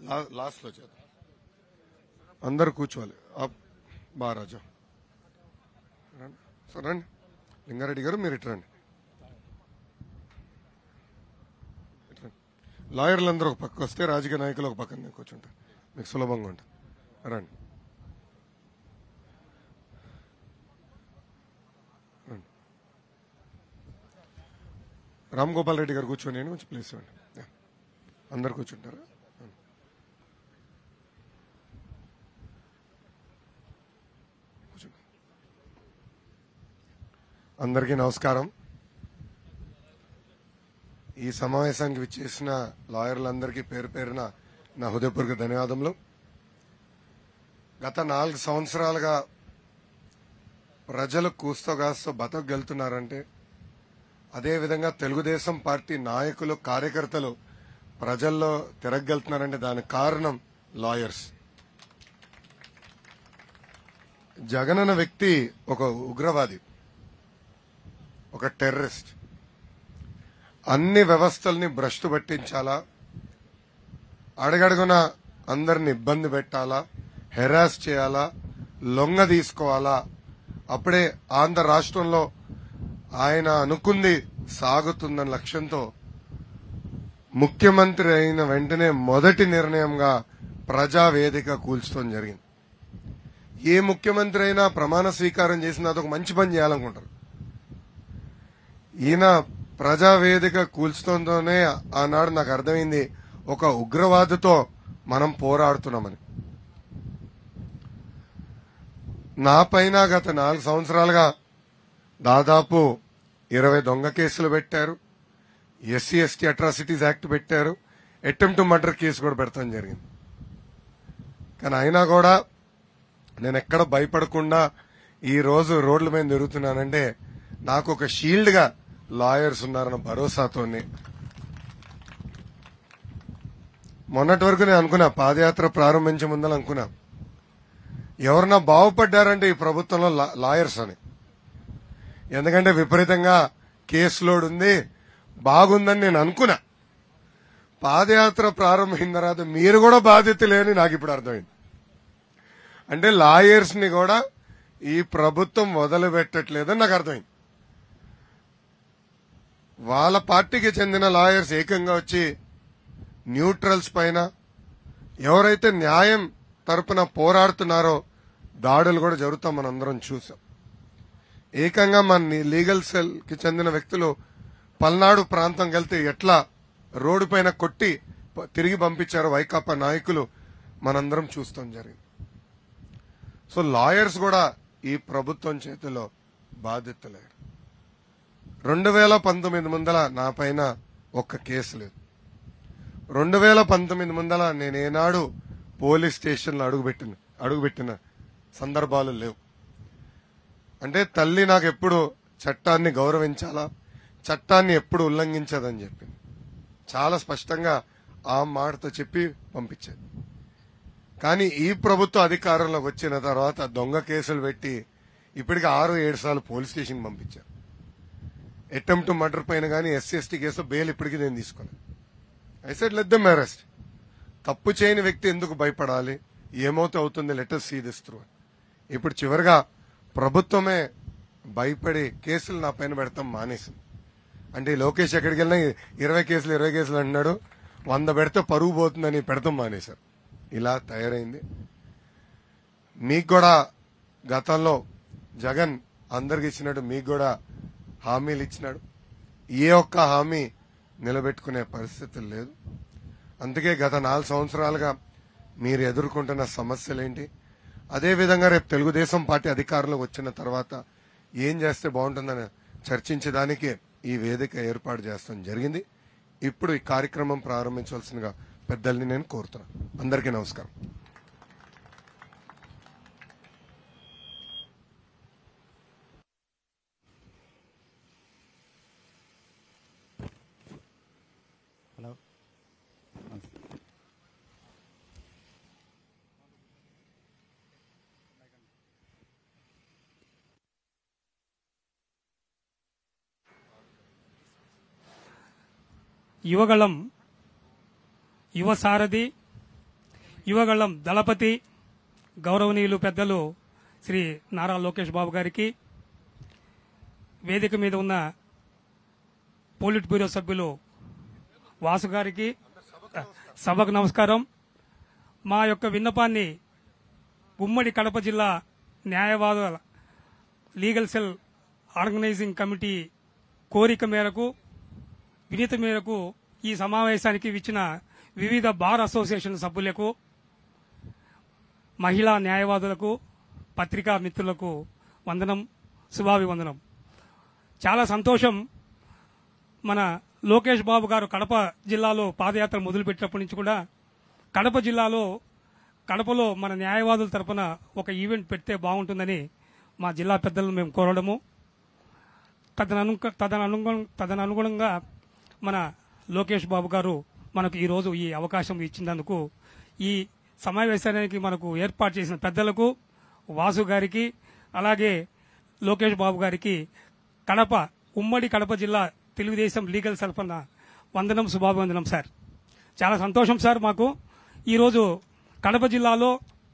లా- last లో చేద్దాం అందరు కూర్చోవాలి అప్ బా రాజా రండి. సో రండి లింగారెడ్డి గారు మీరు ఇటు రండి ఇటు రండి. లాయర్లు అందరూ ఒక పక్క వస్తే రాజకీయ నాయకులు ఒక పక్కన కూర్చుంటారు మీకు సులభంగా ఉంటుంది రండి రండి. రామ్ గోపాల్ రెడ్డి గారు కూర్చొని నేను కొంచెం ప్లేస్ ఇవ్వండి యా. అందరు కూర్చుంటారా కూర్చోండి. అందరికీ నమస్కారం ఈ సమావేశానికి విచ్చేసిన లాయర్లందరికీ పేరు పేరున నా హృదయపూర్వక ధన్యవాదములు గత నాలుగు సంవత్సరాలుగా ప్రజలు కూస్తో కాస్తో బతకగలుగుతున్నారంటే అదేవిధంగా తెలుగుదేశం పార్టీ నాయకులు కార్యకర్తలు ప్రజల్లో తిరగలుగుతున్నారంటే దానికి కారణం లాయర్స్ జగన్ అన్న వ్యక్తి ఒక ఉగ్రవాది ఒక టెర్రరిస్ట్ అన్ని వ్యవస్థల్ని భ్రష్టు పట్టించాలా అడగడుగున అందరిని ఇబ్బంది పెట్టాలా హెరాస్ చేయాలా లొంగ తీసుకోవాలా అప్పుడే ఆంధ్ర రాష్ట్రంలో ఆయన అనుకుంది సాగుతుందన్న లక్ష్యంతో ముఖ్యమంత్రి అయిన వెంటనే మొదటి నిర్ణయంగా ప్రజావేదిక కూల్చడం జరిగింది ఏ ముఖ్యమంత్రి అయినా ప్రమాణ స్వీకారం చేసినా అదొక మంచి పని చేయాలనుకుంటారు ఈయన ప్రజావేదిక కూల్చడంతోనే ఆనాడు నాకు అర్థమైంది ఒక ఉగ్రవాదితో మనం పోరాడుతున్నామని నా పైన గత నాలుగు సంవత్సరాలుగా దాదాపు ఇరవై దొంగ కేసులు పెట్టారు ఎస్సీ ఎస్టీ అట్రాసిటీస్ యాక్ట్ పెట్టారు అటెంప్ట్ మర్డర్ కేసు కూడా పెడతాం జరిగింది కానీ అయినా కూడా నేను ఎక్కడ భయపడకుండా ఈ రోజు రోడ్ల మీద తిరుగుతున్నానంటే నాకు ఒక షీల్డ్ గా లాయర్స్ ఉన్నారన్న భరోసాతోనే మొన్నటి వరకు నేను అనుకున్నా పాదయాత్ర ప్రారంభించే ముందర అనుకున్నా ఎవరన్నా బాగుపడ్డారంటే ఈ ప్రభుత్వంలో లా- లాయర్స్ అని ఎందుకంటే విపరీతంగా కేసు లోడ్ ఉంది బాగుందని నేను అనుకున్నా పాదయాత్ర ప్రారంభమైన తర్వాత మీరు కూడా బాధ్యత లేని నాకు ఇప్పుడు అర్థమైంది అంటే లాయర్స్ ని కూడా ఈ ప్రభుత్వం వదిలిపెట్టట్లేదని నాకు అర్థమైంది వాళ్ళ పార్టీకి చెందిన లాయర్స్ ఏకంగా వచ్చి న్యూట్రల్స్ పైన ఎవరైతే న్యాయం తరపున పోరాడుతున్నారో దాడులు కూడా జరుగుతాం మనందరం చూసాం ఏకంగా మన లీగల్ సెల్ కి చెందిన వ్యక్తులు పల్నాడు ప్రాంతం వెళ్తే ఎట్లా రోడ్డు పైన కొట్టి ప- తిరిగి పంపించారో వైకాపా నాయకులు మనందరం చూస్తాం జరిగింది సో లాయర్స్ కూడా ఈ ప్రభుత్వం చేతిలో బాధ్యత లేరు రెండు వేల పంతొమ్మిది ముందల నా పైన ఒక్క కేసు లేదు రెండు వేల పంతొమ్మిది ముందల నేను ఏనాడు పోలీస్ స్టేషన్లో అడుగుపెట్టిన అడుగుపెట్టిన సందర్భాలు లేవు అంటే తల్లి నాకు ఎప్పుడు చట్టాన్ని గౌరవించాలా చట్టాన్ని ఎప్పుడు ఉల్లంఘించదని చెప్పింది చాలా స్పష్టంగా ఆ మాటతో చెప్పి పంపించారు కానీ ఈ ప్రభుత్వ అధికారంలోకి వచ్చిన తర్వాత దొంగ కేసులు పెట్టి ఇప్పటికి ఆరు ఏడు సార్లు పోలీస్ స్టేషన్ పంపించారు అటెంప్ట్ మర్డర్ పైన కానీ ఎస్సీ ఎస్టీ కేసు బెయిల్ ఇప్పటికీ నేను తీసుకోలేదు I said let them arrest తప్పు చేయని వ్యక్తి ఎందుకు భయపడాలి ఏమవుతే అవుతుంది లెటర్ సీ దిస్ త్రూ ఇప్పుడు చివరిగా ప్రభుత్వమే భయపడి కేసులు నా పైన పెడతాం మానేసింది అంటే ఈ లోకేష్ ఎక్కడికి వెళ్ళినా ఇరవై కేసులు ఇరవై కేసులు అంటున్నాడు వంద పెడితే పరుగు పోతుందని పెడతాం మానేశారు ఇలా తయారైంది మీకు కూడా గతంలో జగన్ అందరికి ఇచ్చినట్టు మీకు కూడా హామీలు ఇచ్చినాడు ఏ ఒక్క హామీ నిలబెట్టుకునే పరిస్థితి లేదు అందుకే గత నాలుగు సంవత్సరాలుగా మీరు ఎదుర్కొంటున్న సమస్యలేంటి అదేవిధంగా రేపు తెలుగుదేశం పార్టీ అధికారంలోకి వచ్చిన తర్వాత ఏం చేస్తే బాగుంటుందని చర్చించడానికే ఈ వేదిక ఏర్పాటు చేస్తాం జరిగింది ఇప్పుడు ఈ కార్యక్రమం ప్రారంభించవలసిందిగా పెద్దల్ని నేను కోరుతున్నాను అందరికీ నమస్కారం హలో యువగళం యువ సారథి యువగళ్ళం దళపతి గౌరవనీయులు పెద్దలు శ్రీ నారా లోకేష్ బాబు గారికి వేదిక మీద ఉన్న పోలిట్ బ్యూరో సభ్యులు వాసు గారికి సభకు నమస్కారం మా యొక్క విన్నపాన్ని ఉమ్మడి కడప జిల్లా న్యాయవాద లీగల్ సెల్ ఆర్గనైజింగ్ కమిటీ కోరిక మేరకు వినీత మేరకు ఈ సమావేశానికి ఇచ్చిన వివిధ బార్ అసోసియేషన్ సభ్యులకు మహిళా న్యాయవాదులకు పత్రికా మిత్రులకు వందనం శుభాభివందనం చాలా సంతోషం మన లోకేష్ బాబు గారు కడప జిల్లాలో పాదయాత్ర మొదలుపెట్టినప్పటి నుంచి కూడా కడప జిల్లాలో కడపలో మన న్యాయవాదుల తరపున ఒక ఈవెంట్ పెడితే బాగుంటుందని మా జిల్లా పెద్దలను మేము కోరడము తదను తదననుగుణ తదననుగుణంగా మన లోకేష్ బాబు గారు మనకు ఈ రోజు ఈ అవకాశం ఇచ్చినందుకు ఈ సమావేశానికి మనకు ఏర్పాటు చేసిన పెద్దలకు వాసు గారికి అలాగే లోకేష్ బాబు గారికి కడప ఉమ్మడి కడప జిల్లా తెలుగుదేశం లీగల్ సరఫన వందనం శుభాభివందనం సార్ చాలా సంతోషం సార్ మాకు ఈరోజు కడప జిల్లాలో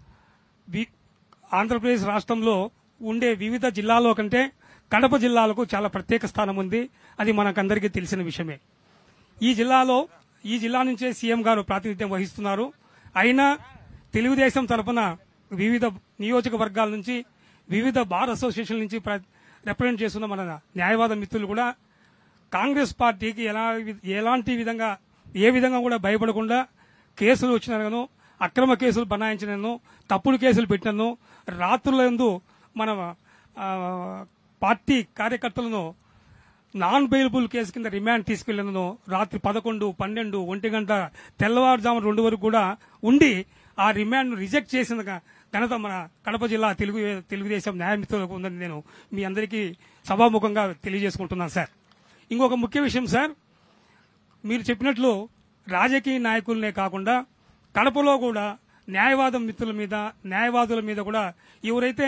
వి- ఆంధ్రప్రదేశ్ రాష్ట్రంలో ఉండే వివిధ జిల్లాల్లో కంటే కడప జిల్లాలకు చాలా ప్రత్యేక స్థానం ఉంది అది మనకందరికీ తెలిసిన విషయమే ఈ జిల్లాలో ఈ జిల్లా నుంచే సీఎం గారు ప్రాతినిధ్యం వహిస్తున్నారు అయినా తెలుగుదేశం తరపున వివిధ నియోజకవర్గాల నుంచి వివిధ బార్ అసోసియేషన్ నుంచి ప్ర- రిప్రజెంట్ చేస్తున్న మన న్యాయవాద మిత్రులు కూడా కాంగ్రెస్ పార్టీకి ఎలా ఎలాంటి విధంగా ఏ విధంగా కూడా భయపడకుండా కేసులు వచ్చినను అక్రమ కేసులు బనాయించినను తప్పుడు కేసులు పెట్టినను రాత్రులందు మన ఆ, పార్టీ కార్యకర్తలను నాన్ బెయిలబుల్ కేసు కింద రిమాండ్ తీసుకెళ్లినను రాత్రి పదకొండు పన్నెండు ఒంటి గంట తెల్లవారుజాము రెండు వరకు కూడా ఉండి ఆ రిమాండ్ రిజెక్ట్ చేసిన ఘ- ఘనత మన కడప జిల్లా తెలుగు తెలుగుదేశం న్యాయమిత్రులకు ఉందని నేను మీ అందరికీ సభాముఖంగా తెలియజేసుకుంటున్నాను సార్ ఇంకొక ముఖ్య విషయం సార్ మీరు చెప్పినట్లు రాజకీయ నాయకులనే కాకుండా కడపలో కూడా న్యాయవాదం మిత్రుల మీద న్యాయవాదుల మీద కూడా ఎవరైతే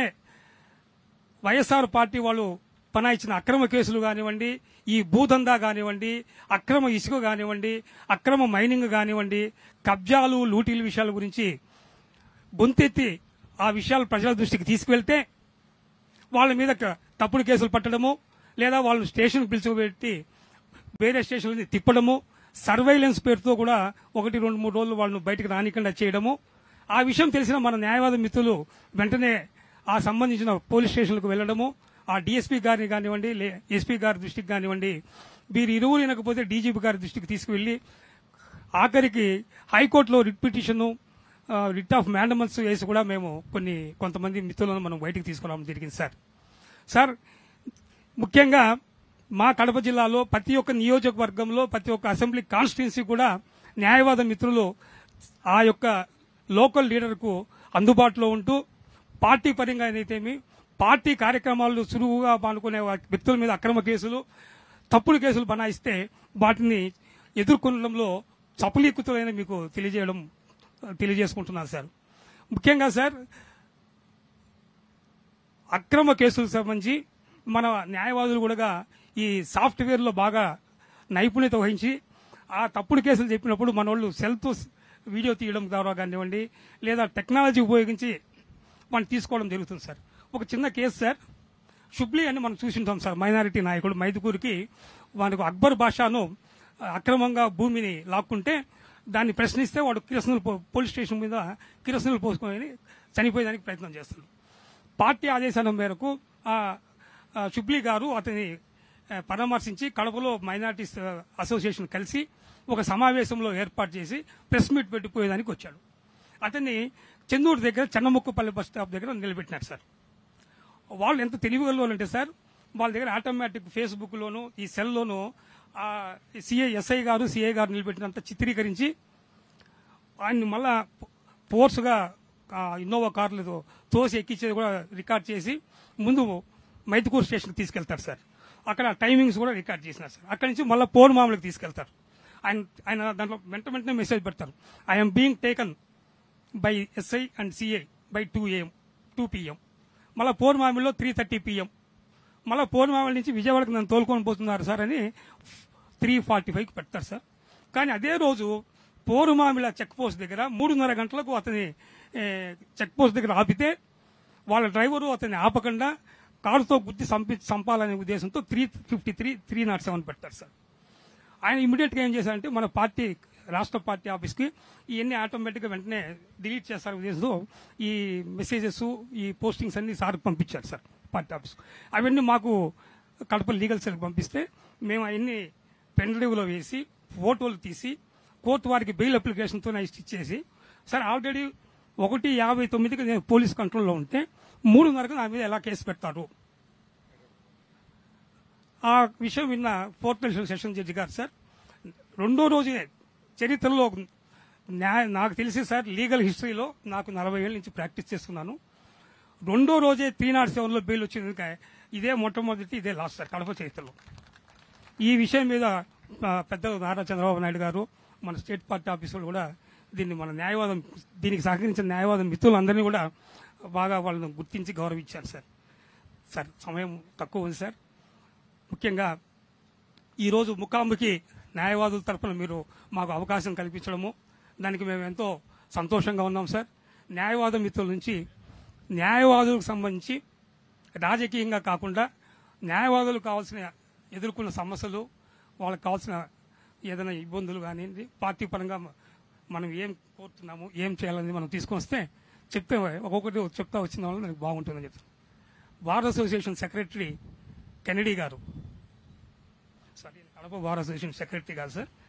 వైఎస్ఆర్ పార్టీ వాళ్ళు పనాయించిన అక్రమ కేసులు కానివ్వండి ఈ భూదందా కానివ్వండి అక్రమ ఇసుక కానివ్వండి అక్రమ మైనింగ్ కానివ్వండి కబ్జాలు లూటీల విషయాల గురించి గొంతెత్తి ఆ విషయాలు ప్రజల దృష్టికి తీసుకువెళ్తే వాళ్ళ మీద క- తప్పుడు కేసులు పట్టడము లేదా వాళ్ళని స్టేషన్ పిలిచిపెట్టి వేరే స్టేషన్లని తిప్పడము సర్వైలెన్స్ పేరుతో కూడా ఒకటి రెండు మూడు రోజులు వాళ్ళను బయటకు రానికుండా చేయడము ఆ విషయం తెలిసిన మన న్యాయవాద మిత్రులు వెంటనే ఆ సంబంధించిన పోలీస్ స్టేషన్లకు వెళ్లడము ఆ డీఎస్పీ గారిని కానివ్వండి ఎస్పీ గారి దృష్టికి కానివ్వండి వీరు ఇరువురు వినకపోతే డీజీపీ గారి దృష్టికి తీసుకువెళ్లి ఆఖరికి హైకోర్టులో writ petition writ of mandamus వేసి కూడా మేము కొన్ని కొంతమంది మిత్రులను మనం బయటికి తీసుకురావడం జరిగింది సార్ సార్ ముఖ్యంగా మా కడప జిల్లాలో ప్రతి ఒక్క నియోజకవర్గంలో ప్రతి ఒక్క అసెంబ్లీ కాన్స్టిట్యున్సీ కూడా న్యాయవాద మిత్రులు ఆ యొక్క లోకల్ లీడర్కు అందుబాటులో ఉంటూ పార్టీ పరంగా ఏదైతేమి పార్టీ కార్యక్రమాలు సులువుగా పాల్గొనే వా- వ్యక్తుల మీద అక్రమ కేసులు తప్పుడు కేసులు బనాయిస్తే వాటిని ఎదుర్కొనడంలో సఫలీకృతులైన మీకు తెలియజేయడం తెలియజేసుకుంటున్నాను సార్ ముఖ్యంగా సార్ అక్రమ కేసులకు సంబంధించి మన న్యాయవాదులు కూడా ఈ సాఫ్ట్వేర్లో బాగా నైపుణ్యత వహించి ఆ తప్పుడు కేసులు చెప్పినప్పుడు మన వాళ్ళు సెల్తో వీడియో తీయడం ద్వారా కానివ్వండి లేదా టెక్నాలజీ ఉపయోగించి మనం తీసుకోవడం జరుగుతుంది సార్ ఒక చిన్న కేసు సార్ షుబ్లీ అని మనం చూసింటాం సార్ మైనారిటీ నాయకుడు మైదుకూరికి మనకు అక్బర్ బాషాను ఆ, అక్రమంగా భూమిని లాక్కుంటే దాన్ని ప్రశ్నిస్తే వాడు కిరసనలు పో- పోలీస్ స్టేషన్ మీద కిరసనలు పోసుకొని చనిపోయేదానికి ప్రయత్నం చేస్తున్నాడు పార్టీ ఆదేశాల మేరకు ఆ ఆ, షుబ్లీ గారు అతని ఆ, పరామర్శించి కడపలో మైనార్టీస్ ఆ, అసోసియేషన్ కలిసి ఒక సమావేశంలో ఏర్పాటు చేసి ప్రెస్ మీట్ పెట్టిపోయేదానికి వచ్చాడు అతన్ని చెందూరు దగ్గర చెన్నముక్కపల్లి బస్ స్టాప్ దగ్గర నిలబెట్టినారు సార్ వాళ్ళు ఎంత తెలివిగల్లో అంటే సార్ వాళ్ళ దగ్గర ఆటోమేటిక్ ఫేస్బుక్ లోను ఈ సెల్లోను సిఐ ఎస్ఐ గారు సిఐ గారు నిలబెట్టినంత చిత్రీకరించి ఆయన్ని మళ్ళా ఫోర్స్గా ఇన్నోవా కార్లతో తోసి ఎక్కించేది కూడా రికార్డ్ చేసి ముందు మైతుకూరు స్టేషన్కి తీసుకెళ్తారు సార్ అక్కడ టైమింగ్స్ కూడా రికార్డ్ చేసినారు సార్ అక్కడి నుంచి మళ్ళీ పోన్ మామూలుకి తీసుకెళ్తారు ఆయన ఆయన దాంట్లో వెంట వెంటనే మెసేజ్ పెడతారు I'm being taken by SI and CI by two AM to PM మళ్ళీ పోర్ మామిడిలో త్రీ థర్టీ పిఎం మళ్ళీ పోర్ మామిడి నుంచి విజయవాడకు నన్ను తోలుకొని పోతున్నారు సార్ అని త్రీ ఫార్టీ ఫైవ్కి పెడతారు సార్ కానీ అదే రోజు పోరుమామిల చెక్ పోస్ట్ దగ్గర మూడున్నర గంటలకు అతని ఏ, చెక్ పోస్ట్ దగ్గర ఆపితే వాళ్ళ డ్రైవరు అతన్ని ఆపకుండా కారుతో గుద్ది చంపి చంపాలనే ఉద్దేశంతో three fifty three three nought seven పెడతారు సార్ ఆయన ఇమీడియట్ గా ఏం చేశారంటే మన పార్టీ రాష్ట్ర పార్టీ ఆఫీస్ కి ఇవన్నీ ఆటోమేటిక్ గా వెంటనే డిలీట్ చేస్తారు ఉద్దేశంతో ఈ మెసేజెస్ ఈ పోస్టింగ్స్ అన్ని సార్ పంపించారు సార్ పార్టీ ఆఫీస్ అవన్నీ మాకు కడప లీగల్ సెల్ పంపిస్తే మేము అవన్నీ పెన్ డ్రైవ్ లో వేసి ఫోటోలు తీసి కోర్టు వారికి బెయిల్ అప్లికేషన్తో ఇచ్చేసి సార్ ఆల్రెడీ ఒకటి యాభై తొమ్మిదికి నేను పోలీస్ కంట్రోల్లో ఉంటే మూడున్నరకు నా మీద ఎలా కేసు పెడతారు ఆ విషయం విన్న ఫోర్త్ పొజిషన్ సెషన్ జడ్జి గారు సార్ రెండో రోజే చరిత్రలో న్యాయ నాకు తెలిసి సార్ లీగల్ హిస్టరీలో నాకు నలభై ఏళ్ళ నుంచి ప్రాక్టీస్ చేస్తున్నాను రెండో రోజే త్రీ నాట్ సెవెన్లో బెయిల్ వచ్చింది ఇదే మొట్టమొదటి ఇదే లాస్ట్ సార్ కడప చరిత్రలో ఈ విషయం మీద ఆ, పెద్దలు నారా చంద్రబాబు నాయుడు గారు మన స్టేట్ పార్టీ ఆఫీసులు కూడా దీన్ని మన న్యాయవాదం దీనికి సహకరించిన న్యాయవాదం మిత్రులందరినీ కూడా బాగా వాళ్ళని గుర్తించి గౌరవించారు సార్ సార్ సమయం తక్కువ ఉంది సార్ ముఖ్యంగా ఈరోజు ముఖాముఖి న్యాయవాదుల తరపున మీరు మాకు అవకాశం కల్పించడము దానికి మేము ఎంతో సంతోషంగా ఉన్నాం సార్ న్యాయవాద మిత్రుల నుంచి న్యాయవాదులకు సంబంధించి రాజకీయంగా కాకుండా న్యాయవాదులు కావాల్సిన ఎదుర్కొన్న సమస్యలు వాళ్ళకి కావాల్సిన ఏదైనా ఇబ్బందులు కానివ్వండి పార్టీ పరంగా మనం ఏం కోరుతున్నాము ఏం చేయాలని మనం తీసుకొని వస్తే చెప్తే ఒక్కొక్కటి చెప్తా వచ్చిన వాళ్ళు నాకు బాగుంటుందని చెప్తాను బార్ అసోసియేషన్ సెక్రటరీ కెనడీ గారు sorry Kadapa bar association secretary గారు సార్